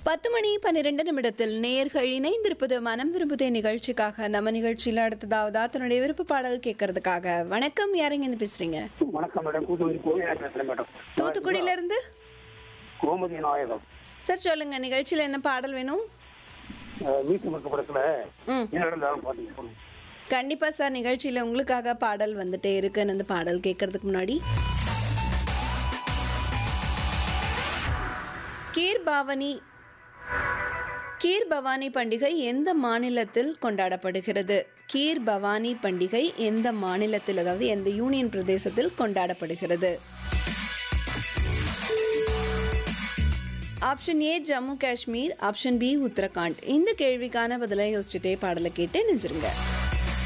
பத்து மணி பன்னிரெண்டு நிமிடத்தில் நேர்கள் இணைந்திருப்பது மனம் விரும்புதே நிகழ்ச்சிக்காக நம்ம நிகழ்ச்சியில் அடுத்ததாவதா தன்னுடைய விருப்ப பாடல் கேட்கறதுக்காக வணக்கம் யாருங்க இருந்து பேசுறீங்க வணக்கம் மேடம் தூத்துக்குடி கோவிலா பேசுறேன் மேடம் தூத்துக்குடியில இருந்து கோமதி நாயகம் சார் சொல்லுங்க நிகழ்ச்சியில என்ன பாடல் வேணும் அஹ், வீட்டு மக்க படத்துல ம் நேரம் பாத்தீங்க கண்டிப்பா சார் நிகழ்ச்சியில உங்களுக்காக பாடல் வந்துட்டே இருக்குன்னு அந்த பாடல் கேட்கறதுக்கு முன்னாடி கீர் பாவனி கீர் பவானி பண்டிகை எந்த மாநிலத்தில் கொண்டாடப்படுகிறது கீர் பவானி பண்டிகை எந்த மாநிலத்தில் அதாவது எந்த யூனியன் பிரதேசத்தில் கொண்டாடப்படுகிறது option A Jammu Kashmir option B Uttarakhand இந்த கேள்விக்கான பதிலை யோசிச்சுட்டே பாடலை கேட்டு நெஞ்சிருங்க